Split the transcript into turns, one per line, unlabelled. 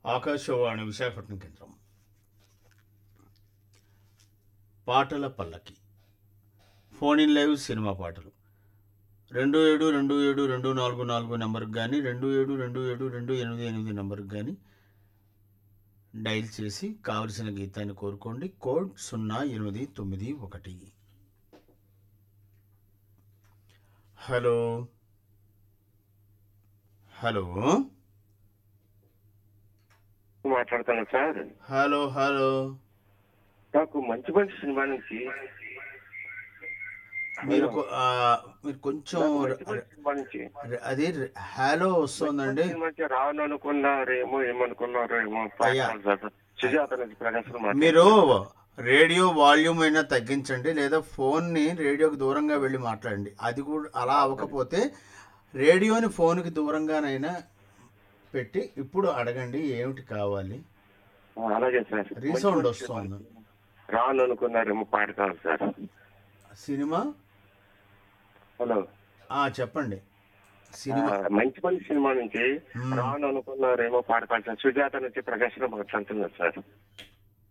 ఆకాశవాణి విశాఖపట్నం కేంద్రం పాటల పల్లకి ఫోన్ ఇన్ లైవ్ సినిమా పాటలు రెండు ఏడు రెండు ఏడు రెండు నాలుగు నాలుగు నెంబర్కి కానీ రెండు ఏడు రెండు ఏడు రెండు ఎనిమిది ఎనిమిది నెంబర్కి కానీ డైల్ చేసి కావలసిన గీతాన్ని కోరుకోండి కోడ్ సున్నా ఎనిమిది తొమ్మిది ఒకటి హలో హలో
మాట్లాడుతాను సార్
హలో హలో
నాకు మంచి మంచి సినిమా నుంచి
మీరు కొ- ఆ, మీరు కొంచెం
నాకు
ర-
మంచి మంచి సినిమా నుంచి
ర- అది ర- హలో వస్తుందండి
సినిమా నుంచి రాను అనుకున్నారేమో ఏమనుకున్నారో ఏమో
అయ్యా.
పాడతాను సార్ సుజాత నుంచి ప్రకాశం మాట్లాడుతున్నాను.
మీరు రేడియో వాల్యూమ్ అయినా తగ్గించండి లేదా ఫోన్ని రేడియోకి దూరంగా వెళ్ళి మాట్లాడండి అది కూడా అలా అవ్వకపోతే రేడియోని ఫోన్కి దూరంగానైనా పెట్టి ఇప్పుడు అడగండి ఏమిటి కావాలి
ఆ, అలాగే సార్
రీసౌండ్
మంచి మంచి
వస్తోంది.
సినిమా. రాను అనుకున్నారేమో పాడతాను సార్
సినిమా
హలో
ఆ, చెప్పండి
ఆ,
సినిమా
మంచి మంచి సినిమా నుంచి
మ్మ్.
రాను అనుకున్నారేమో పాడతాను సార్ సుజాత నుంచి ప్రకాశం మాట్లాడుతున్నారు సార్